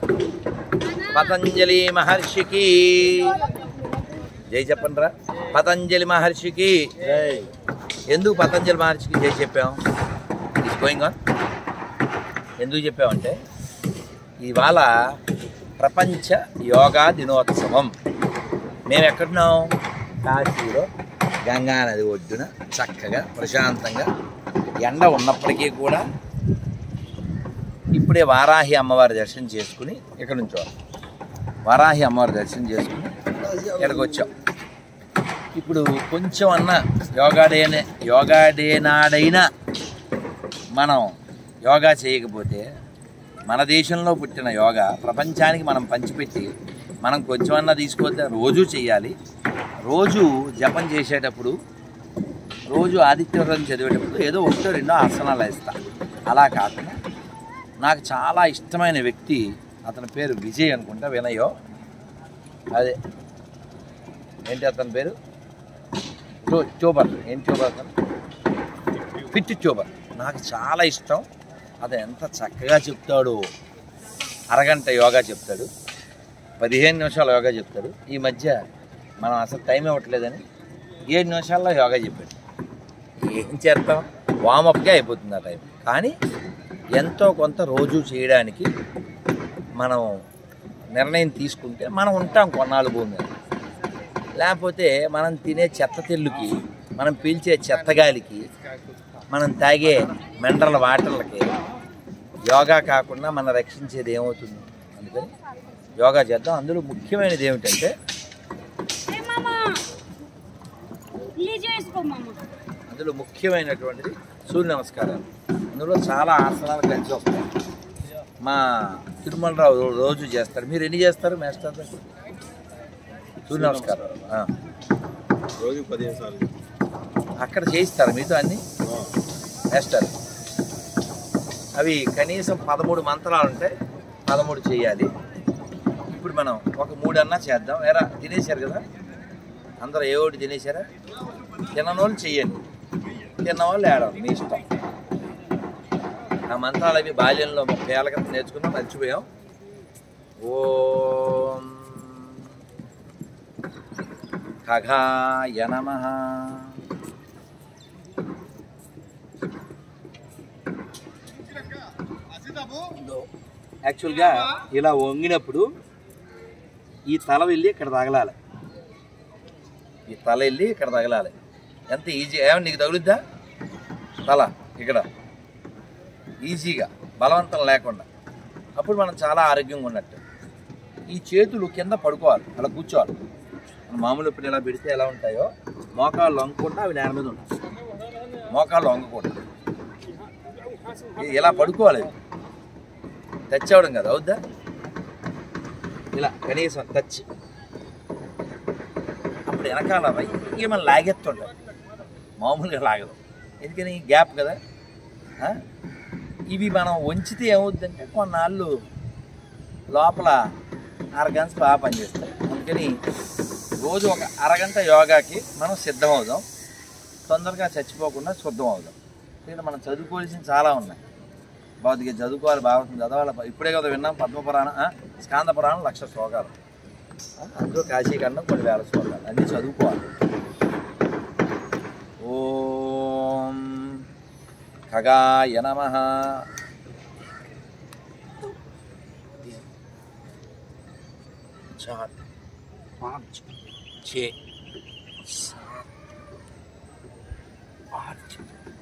పతంజలి మహర్షికి జై చెప్పండి రా పతంజలి మహర్షికి ఎందుకు పతంజలి మహర్షికి జై చెప్పాం ఇస్ గోయింగ్ ఆన్ ఎందుకు చెప్పామంటే ఇవాళ ప్రపంచ యోగా దినోత్సవం మేము ఎక్కడున్నాం కాశీలో గంగా నది ఒడ్డున చక్కగా ప్రశాంతంగా ఎండ ఉన్నప్పటికీ కూడా ఇప్పుడే వారాహి అమ్మవారి దర్శనం చేసుకుని ఇక్కడ నుంచో వారాహి అమ్మవారి దర్శనం చేసుకుని ఇక్కడికి వచ్చాం ఇప్పుడు కొంచెం అన్న యోగా డే యోగా డే నాడైనా మనం యోగా చేయకపోతే మన దేశంలో పుట్టిన యోగా ప్రపంచానికి మనం పంచిపెట్టి మనం కొంచెమన్నా తీసుకోవద్దు రోజు చేయాలి రోజు జపం చేసేటప్పుడు రోజు ఆదిత్యవ్రతం చదివేటప్పుడు ఏదో ఒకటో రెండో ఆసనాలు వేస్తా అలా కాకుండా నాకు చాలా ఇష్టమైన వ్యక్తి అతని పేరు విజయ్ అనుకుంటా వినయో అదే ఏంటి అతని పేరు టో- ట్యూబర్ ఏం ట్యూబర్ అతను ఫిట్ ట్యూబర్ నాకు చాలా ఇష్టం అతను ఎంత చక్కగా చెప్తాడు అరగంట యోగా చెప్తాడు పదిహేను నిమిషాలు యోగా చెప్తాడు ఈ మధ్య మనం అసలు టైం ఇవ్వట్లేదని ఏడు నిమిషాల్లో యోగా చెప్పాడు ఏం చేస్తాం వామప్గా అయిపోతుంది ఆ టైం కానీ ఎంతో కొంత రోజు చేయడానికి మనం నిర్ణయం తీసుకుంటే మనం ఉంటాం కొన్నాళ్ళు భూమి మీద లేకపోతే మనం తినే చెత్త తెల్లుకి మనం పీల్చే చెత్త గాలికి మనం తాగే మినరల్ వాటర్లకి యోగా కాకుండా మనం రక్షించేది ఏమవుతుంది అందుకని యోగా చేద్దాం అందులో ముఖ్యమైనది ఏమిటంటే ఏ మామా ఇల్లు చేసుకో మామ అందులో ముఖ్యమైనటువంటిది సూర్య నమస్కారాలు అందులో చాలా ఆసనాలు కలిసి వస్తాయి మా తిరుమలరావు రో- రోజు చేస్తారు మీరు ఎన్ని చేస్తారు మేస్టర్ దగ్గర? సూర్య నమస్కారాలు ఆ. రోజు పదిహేను సార్లు అక్కడ చేయిస్తారు మీతో అన్ని మేస్టర్ అవి కనీసం పదమూడు మంత్రాలు ఉంటాయి పదమూడు చేయాలి ఇప్పుడు మనం ఒక మూడన్నా చేద్దాం ఎరా తినేశారు కదా అందరూ ఏ ఒకటి తినేశారా తిననోళ్ళు చెయ్యండి తిన్నవాళ్ళు ఏడవ మీ ఇష్టం ఆ మంత్రాలు అవి బాల్యంలో ముప్పై ఏళ్ళ క్రితం నేర్చుకున్నాం మర్చిపోయాం ఓం ఖగాయ నమః యాక్చువల్గా ఇలా వంగినప్పుడు ఈ తల వెళ్ళి ఇక్కడ తగలాలి ఈ తల వెళ్ళి ఇక్కడ తగలాలి ఎంత ఈజీ ఏమన్నా నీకు తగులుద్దా తల ఇక్కడ ఈజీగా బలవంతం లేకుండా అప్పుడు మనం చాలా ఆరోగ్యంగా ఉన్నట్టు ఈ చేతులు కింద పడుకోవాలి అలా కూర్చోవాలి మన మామూలు ఇప్పుడు ఇలా పెడితే ఎలా ఉంటాయో మోకాళ్ళు వంగకుండా అవి నేల మీద ఉంటాయి మోకాళ్ళు వంగకూడదు ఇ- ఇలా పడుకోవాలి ఇవి. టచ్ అవ్వడం కదా అవుద్దా ఇలా కనీసం టచ్ అప్పుడు వెనకాల ఏమైనా లాగెత్తుంటాయి మామూలుగా లాగదు ఎందుకని గ్యాప్ కదా ఆ? ఇవి మనం వంచితే ఏమవుద్దంటే కొన్నాళ్ళు లోపల అరగంట బాగా పనిచేస్తాయి అందుకని రోజు ఒక అరగంట యోగాకి మనం సిద్ధమవుదాం తొందరగా చచ్చిపోకుండా శుద్ధం అవుదాం ఇక్కడ మనం చదువుకోవాల్సిన చాలా ఉన్నాయి భౌతిక చదువుకోవాలి భాగవతం చదవాలి ఇప్పుడే కదా విన్నాం పద్మపురాణం ఆ, స్కాంద పురాణం లక్ష శ్లోకాలు ఆ, అందులో కాశీఖండం కొన్ని వేల శ్లోకాలు అన్నీ చదువుకోవాలి ఓం ఖగాయ నమ चार पाँच छ सात आठ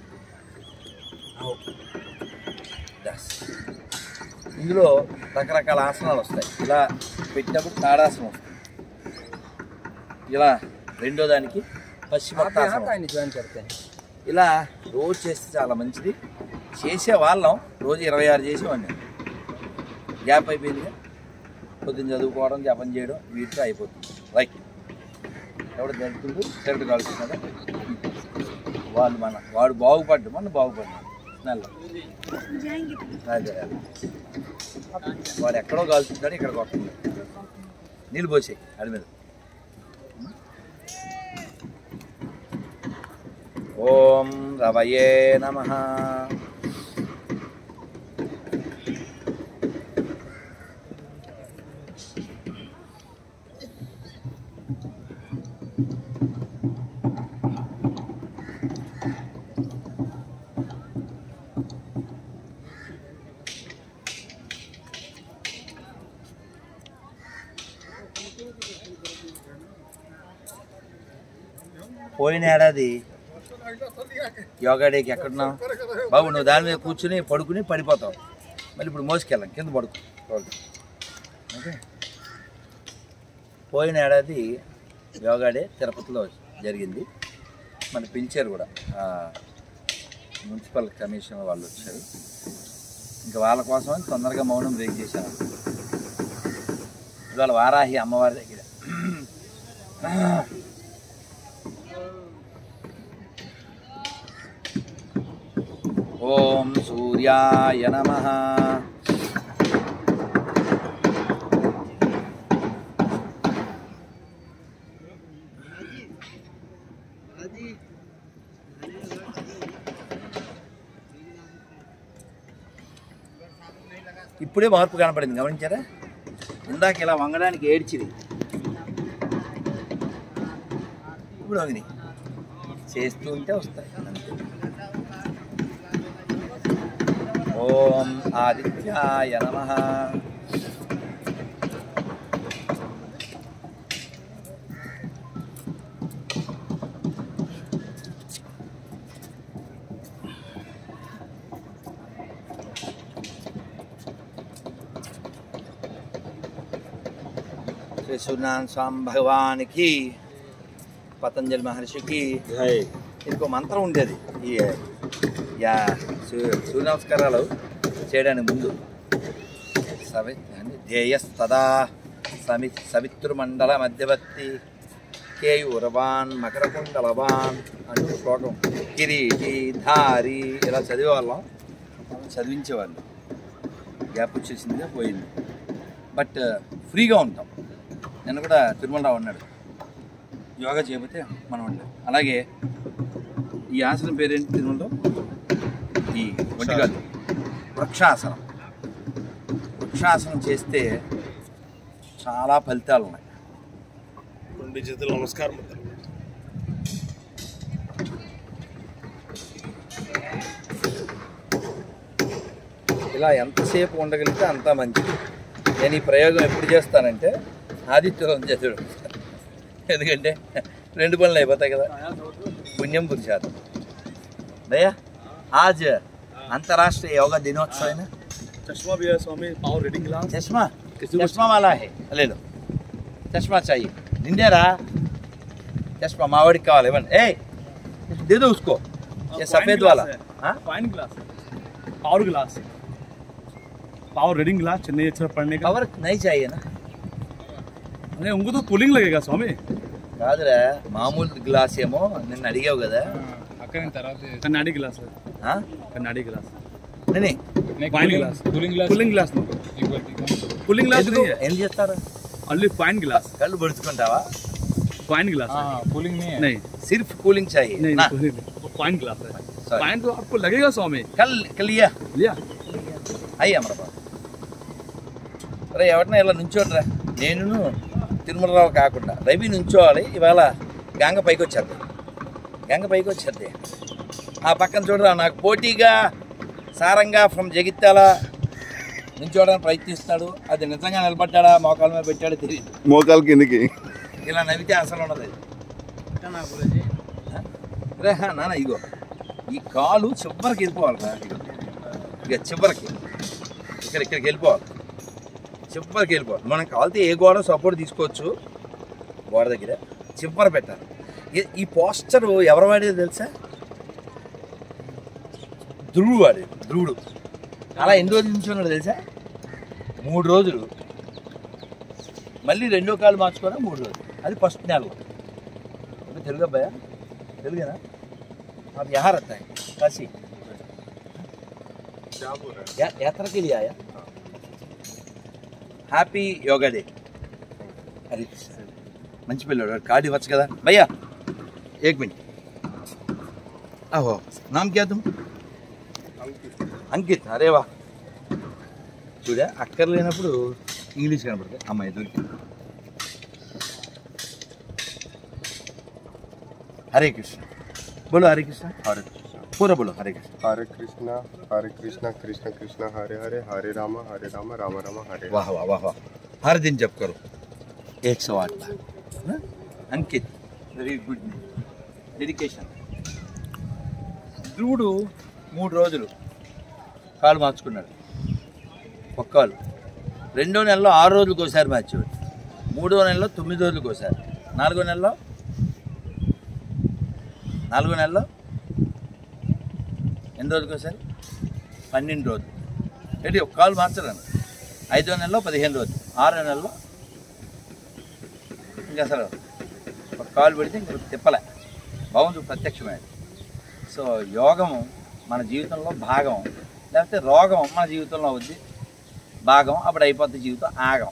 नौ దస్ ఇందులో రకరకాల ఆసనాలు వస్తాయి ఇలా పెట్టినప్పుడు తాడాసనం వస్తుంది ఇలా రెండో దానికి పశ్చిమోత్తాసనం ज्वाइन करते हैं ఇలా రోజు చేస్తే చాలా మంచిది చేసే వాళ్ళం రోజు ఇరవై ఆరు చేసేవాడిని గ్యాప్ అయిపోయిందిగా పొద్దున్న చదువుకోవడం జపం చేయడం వీటితో అయిపోతుంది రైట్ ఎవడు జరుపుకుంటూ చెరడు కాలుస్తున్నాడా వాళ్ళు మన వాడు బాగుపడ్డు మన బాగుపడ్డాడు నెల అదే అదే. వాడు ఎక్కడో కాలుతున్నాడు ఇక్కడ కొడుతున్నాడు నీళ్ళు పోసాయి అడి మీద ఓం రవయే నమ పోయిన ఏడాది యోగా డేకి ఎక్కడున్నావు బాబు నువ్వు దాని మీద కూర్చుని పడుకుని పడిపోతావు మళ్ళీ ఇప్పుడు మోసుకెళ్ళాం కింద పడుకో ఓకే ఓకే పోయిన ఏడాది యోగా డే తిరుపతిలో జరిగింది మన పిలిచారు కూడా ఆ, మున్సిపల్ కమిషన్ వాళ్ళు వచ్చారు ఇంకా వాళ్ళ కోసం అని తొందరగా మౌనం బ్రేక్ చేశాను ఇవాళ వారాహి అమ్మవారి దగ్గర ఓం సూర్యాయ నమ ఇప్పుడే మార్పు కనపడింది గమనించారా ఇందాక ఇలా వంగడానికి ఏడ్చింది ఇప్పుడు వంగినాయి చేస్తూ ఉంటే వస్తాయి అంతే ఓం ఆదిత్యాయ నమ శ్రీ సూర్యనారాయణ స్వామి భగవానికి పతంజలి మహర్షికి జై ఇంకో మంత్రం ఉండేది ఈ యా సూ- సూర్య నమస్కారాలు చేయడానికి ముందు సవి ధ్యేయస్తదా సమి సవితృమండల మధ్యవర్తి కేయూరవాన్ మకరకుండలవాన్ అంటూ శ్లోకం కిరీటి ధారి ఇలా చదివేవాళ్ళం చదివించేవాళ్ళు గ్యాప్ వచ్చేసిందిగా పోయింది బట్ ఫ్రీగా ఉంటాం నిన్న కూడా తిరుమలరావు అన్నాడు యోగా చేయకపోతే మనం ఉండలేం అలాగే ఈ ఆసనం పేరేంటి తిరుమలలో ఈ ఒంటికాలు వృక్షాసనం వృక్షాసనం చేస్తే చాలా ఫలితాలు ఉన్నాయి రెండు చేతులు నమస్కారం పెడతారు. ఇలా ఎంతసేపు ఉండగలిగితే అంత మంచిది నేను ఈ ప్రయోగం ఎప్పుడు చేస్తానంటే ఆదిత్యరం చేతుడు ఎందుకంటే రెండు పనులు అయిపోతాయి కదా పుణ్యం పురుషార్థం భయ్యా आज अंतर्राष्ट्रीय योगा दिनोत्सव है ना चश्मा भी है स्वामी पावर रीडिंग ग्लास चश्मा चश्मा वाला है ले लो चश्मा चाहिए निंदेरा चश्मा मावड़ी का वाला ए दे दो उसको ये सफेद वाला हाँ फाइन ग्लास है power glass power reading glass Chennai अच्छा पढ़ने का कवर नहीं चाहिए ना अरे उनको तो कूलिंग लगेगा स्वामी కాదురా మామూలు గ్లాస్ ఏమో నిన్ను అడిగావు కదా कन्नाडी ग्लास है ఆ? कन्नाडी ग्लास నేనే fine glass cooling glass cooling glass ఎందుకు नहीं है ఏం చేస్తారు ओनली फाइन ग्लास కళ్ళు పొడుచుకుంటావా फाइन ग्लास है कूलिंग नहीं है नहीं సిర్ఫ్ కూలింగ్ చాయి नहीं నా नहीं, नहीं फाइन ग्लास है Sorry. फाइन तो आपको लगेगा स्वामी కల్ కలియా लिया అయ్యా అమరబా రే ఎవరినైనా ఇలా నుంచోడ్రా నేను తిరుమలరావు కాకుండా రవి నుంచోవాలి ఇవాళ గంగ పైకి వచ్చేది గంగ పైకి వచ్చేది ఆ పక్కన చూడరా నాకు పోటీగా సారంగా ఫ్రమ్ జగిత్యాల నుంచోవడానికి ప్రయత్నిస్తున్నాడు అది నిజంగా నిలబడ్డాడా మోకాల మీద పెట్టాడో తెలియదు మోకాలు కిందికి ఇలా నవ్వితే అసలు ఉండదు అది. రే హా, నాన్న ఇగో ఈ కాలు చివరికి వెళ్ళిపోవాలి రా ఇగో. ఇక చివరికి ఇక్కడ ఇక్కడికి వెళ్ళిపోవాలి చివరికి వెళ్ళిపోవాలి మనం కావాలితే ఏ గోడ సపోర్ట్ తీసుకోవచ్చు గోడ దగ్గర చివర పెట్టాలి ఈ- ఈ పోస్టర్ ఎవరు వాడేది తెలుసా ధ్రువుడు వాడేది ధ్రువుడు అలా ఎన్ని రోజుల నుంచి ఉన్నాడు తెలుసా మూడు రోజులు మళ్ళీ రెండో కాలు మార్చుకోవడం మూడు రోజులు అది ఫస్ట్ నెల అంటే తెలుగు అబ్బాయా తెలుగేనా आप यहाँ रहता है काशी या- यात्रा के लिए आया హ్యాపీ యోగా డే అది మంచి పిల్లడు కార్డు ఇవ్వచ్చు కదా భయ్యా ఏక్ మినిట్ అహో నామ్ క్యా తుమ్ అంకిత్ అరే వా చూడా అక్కర్లేనప్పుడు ఇంగ్లీష్ కనపడుతుంది అమ్మాయి దొరికింది హరే కృష్ణ బోలో హరే కృష్ణ హరే పూరా బోలో హరే కృష్ణ हरे कृष्णा हरे कृष्णा कृष्ण कृष्ण हरे हरे हरे राम हरे राम राम राम हरे वाह वाह वाह वाह हर दिन जप करो एक सौ आठ बार हाँ? अंकित वेरी गुड డెడికేషన్ ధ్రువుడు మూడు రోజులు కాలు మార్చుకున్నాడు ఒక కాలు రెండో నెలలో ఆరు రోజులకు ఒకసారి మార్చేవాడు మూడో నెలలో తొమ్మిది రోజులకు ఒకసారి నాలుగో నెలలో నాలుగో నెలలో ఎన్ని రోజులకు ఒకసారి పన్నెండు రోజులు ఏంటి ఒక కాలు మార్చలేను ఐదో నెలలో పదిహేను రోజులు ఆరో నెలలో ఇంకా అసలు ఒక కాలు పెడితే ఇంక తిప్పలే బాగుంది ప్రత్యక్షమైనది సో యోగం మన జీవితంలో భాగం లేకపోతే రోగం మన జీవితంలో అవుద్ది భాగం అప్పుడు అయిపోద్ది జీవితం ఆగం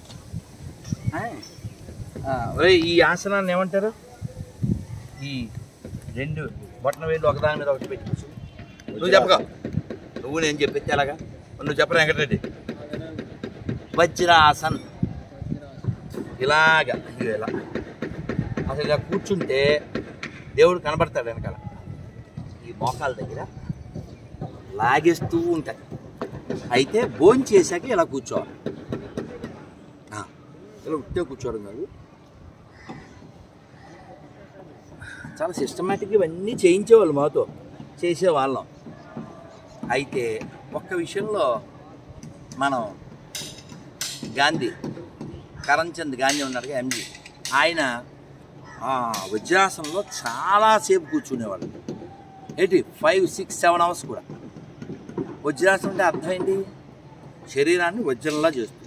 ఆ, ఒరేయ్, ఈ ఆసనాన్ని ఏమంటారు ఈ రెండు బొట్టన వేలు ఒకదాని మీద ఒకటి పెట్టి కూర్చో. నువ్వు చెప్పగా నువ్వు నేను చెప్పేది ఎలాగా నువ్వు చెప్పరా వెంకటరెడ్డి వజ్రాసన్ ఇలాగా ఇదిగో ఇలా అసలు ఇలా కూర్చుంటే దేవుడు కనబడతాడు వెనకాల ఈ మోకాల దగ్గర లాగేస్తూ ఉంటాయి అయితే భోజనం చేశాక ఇలా కూర్చోవాలి ఆ, ఇలా ఉట్టే కూర్చోవడం కాదు చాలా సిస్టమేటిక్గా ఇవన్నీ చేయించేవాళ్ళు మాతో చేసేవాళ్ళం అయితే ఒక్క విషయంలో మనం గాంధీ కరంచంద్ గాంధీ ఉన్నాడుగా ఎంజీ ఆయన ఆ వజ్రాసనంలో చాలాసేపు కూర్చునేవాళ్ళు ఏంటి ఫైవ్ సిక్స్ సెవెన్ అవర్స్ కూడా వజ్రాసనం అంటే అర్థం ఏంటి శరీరాన్ని వజ్రంలా చేస్తుంది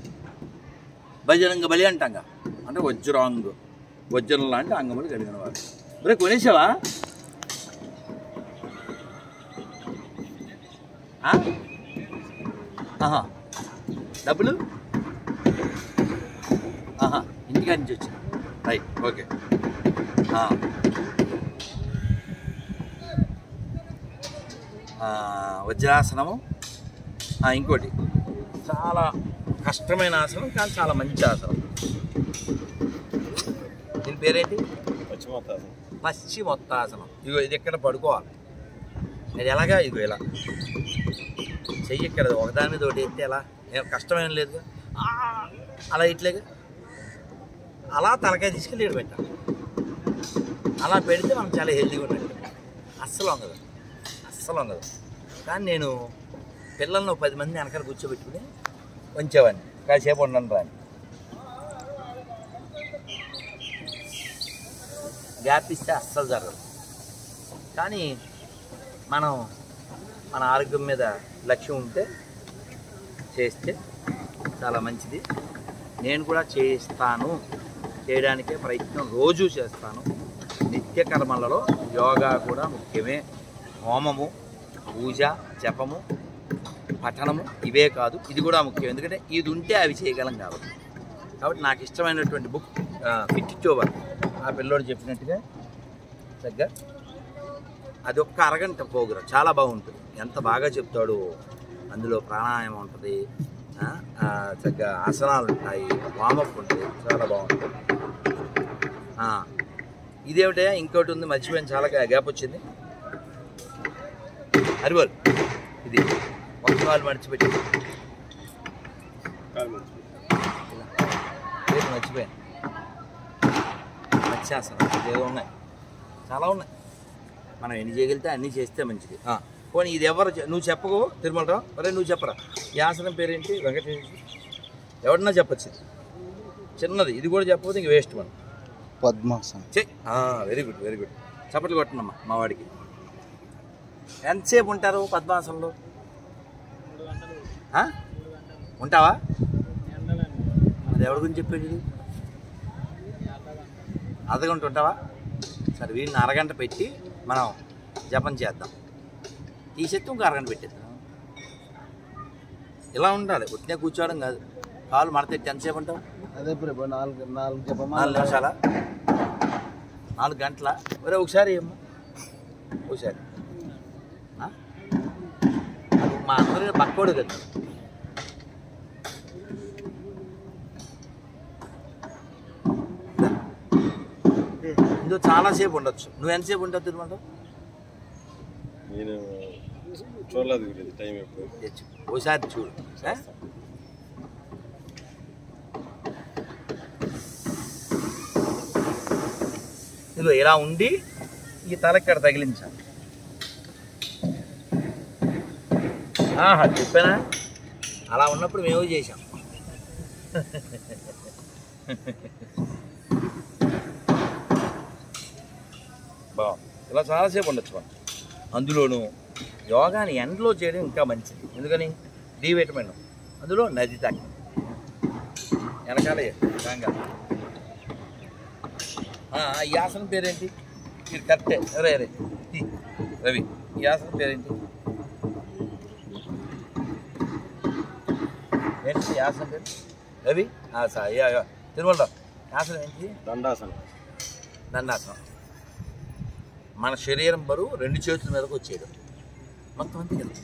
బజరంగ బలి అంటాంగా అంటే వజ్రాంగు వజ్రం లాంటి అంగములు కలిగిన వారు రే కొనేసావా ఆ? ఆహా డబ్బులు ఆహా ఇంటికాడి నుంచి వచ్చా రైట్ ఓకే ఆ. ఆ, వజ్రాసనము ఆ, ఇంకోటి చాలా కష్టమైన ఆసనం కానీ చాలా మంచి ఆసనం దీని పేరేంటి పశ్చిమోత్తాసనం ఇగో ఇది ఇక్కడ పడుకోవాలి ఇది ఎలాగా ఇగో ఇలా చెయ్యి ఇక్కడ ఒకదాని మీద ఒకటి ఎత్తే ఎలా ఏం కష్టమేం లేదు అలా ఇట్లేగా అలా తలకాయ తీసుకెళ్ళి ఇక్కడ పెట్టాలి అలా పెడితే మనం చాలా హెల్తీగా ఉంటుంది అస్సలు వంగదు అస్సలు వంగదు కానీ నేను పిల్లల్ని ఒక పది మంది వెనకాల కూర్చోబెట్టుకుని ఉంచేవాడిని కాసేపు ఉండండి రాని గ్యాప్ ఇస్తే అస్సలు జరగదు కానీ మనం మన ఆరోగ్యం మీద లక్ష్యం ఉంటే చేస్తే చాలా మంచిది నేను కూడా చేస్తాను చేయడానికే ప్రయత్నం రోజు చేస్తాను నిత్య కర్మలలో యోగా కూడా ముఖ్యమే హోమము పూజ జపము పఠనము ఇవే కాదు ఇది కూడా ముఖ్యం ఎందుకంటే ఇది ఉంటే అవి చేయగలం కాబట్టి కాబట్టి నాకు ఇష్టమైనటువంటి బుక్ ఫిట్ టోవర్ ఆ పిల్లోడు చెప్పినట్టుగా చక్కగా అది ఒక్క అరగంట ప్రోగ్రాం చాలా బాగుంటుంది ఎంత బాగా చెప్తాడు అందులో ప్రాణాయామం ఉంటుంది ఆ, ఆ, చక్కగా ఆసనాలు ఉంటాయి వామప్ ఉంటుంది చాలా బాగుంటుంది ఆ, ఇదేమిటే ఇంకోటి ఉంది మర్చిపోయాను చాలా గ్యాప్ వచ్చింది హరిబోల్ ఇది ఒక వాళ్ళు మర్చిపెట్టి పేరు మర్చిపోయాను మత్స్యాసనం ఏదో ఉన్నాయి చాలా ఉన్నాయి మనం ఎన్ని చేయగలిగితే అన్నీ చేస్తే మంచిది ఆ, పోనీ ఇది ఎవరు చె- నువ్వు చెప్పకు తిరుమలరావు అరే నువ్వు చెప్పరా ఈ ఆసనం పేరేంటి వెంకటేశ్వర ఎవరన్నా చెప్పచ్చు ఇది. చిన్నది ఇది కూడా చెప్పకపోతే ఇంక వేస్ట్ మనం పద్మాసనం చెయ్ వెరీ గుడ్ వెరీ గుడ్ చప్పట్లు కొట్టనమ్మా మా వాడికి ఎంతసేపు ఉంటారు పద్మాసనంలో ఆ? ఉంటావా అది ఎవరి గురించి చెప్పాడు ఇది అర్ధగంట ఉంటావా సరే వీడిని అరగంట పెట్టి మనం జపం చేద్దాం తీసేస్తే ఇంకో అరగంట పెట్టేద్దాం ఇలా ఉండాలి ఉట్టినే కూర్చోవడం కాదు కాలు మడతెట్టి ఎంతసేపు ఉంటావు అదే ప్రభు నాలుగు నాలుగు జపమాల నాలుగు నిమిషాల నాలుగు గంటల ఒరే ఒకసారి ఏమో ఒకసారి ఆ? అది మా అందరి పక్కోడు కదా ఇందులో చాలాసేపు ఉండొచ్చు నువ్వు ఎంతసేపు ఉంటావు తిరుమల నేను చూడలేదు గురించి టైం ఎప్పుడు తెచ్చు ఒకసారి చూడు ఆ? ఇదిగో ఇలా ఉండి ఈ తలక్కడ తగిలించాలి ఆహా చెప్పానా అలా ఉన్నప్పుడు మేము చేసాం బాగుంది ఇలా చాలాసేపు ఉండొచ్చు మనం అందులోనూ యోగాని ఎండలో చేయడం ఇంకా మంచిది ఎందుకని డి విటమిన్ అందులో నది తగ్గి వెనకాల గంగా ఆ, ఈ ఆసనం పేరేంటి మీరు కరెక్టే అరే అరే తీ. రవి ఈ ఆసనం పేరేంటి ఏంటి ఈ ఆసనం పేరు రవి ఆ, సా- యా, యా. తిరుమలరావు ఈ ఆసనం ఏంటి దండాసనం దండాసనం మన శరీరం బరువు రెండు చేతుల మీదకి వచ్చేయడం మొత్తం అంతే కదా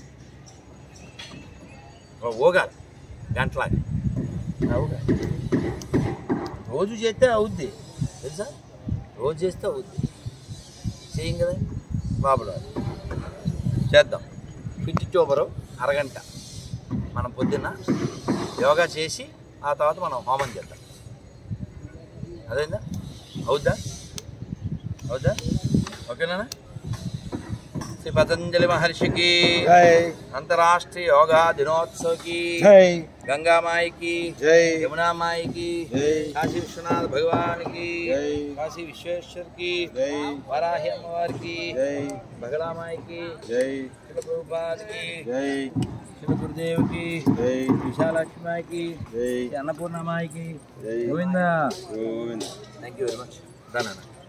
ఒక ఊగాలి గంటలాగా అవుగా రోజు చేస్తే అవుద్ది తెలుసా రోజు చేస్తే అవుద్ది చేయం కదా బాబులు చేద్దాం ఫిట్ చోబరు అరగంట మనం పొద్దున్న యోగా చేసి ఆ తర్వాత మనం హోమం చేద్దాం అదేందా అవుద్దా అవుద్దా ఓకేనా శ్రీ పతంజలి మహర్షికి జై అంతరాష్ట్రీయ యోగా దినోత్సవకి జై గంగామాయికి జై యమునామాయికి జై కాశీ విశ్వనాథ్ భగవానికి జై కాశీ విశ్వేశ్వర్కి జై వరాహి అమ్మవారికి జై బగలామాయికి జై శిల ప్రభుపాదికి జై శిల గురుదేవుకి జై విశాలక్ష్మాయికి జై అన్నపూర్ణమాయికి జై Govinda Govind thank you very much దానా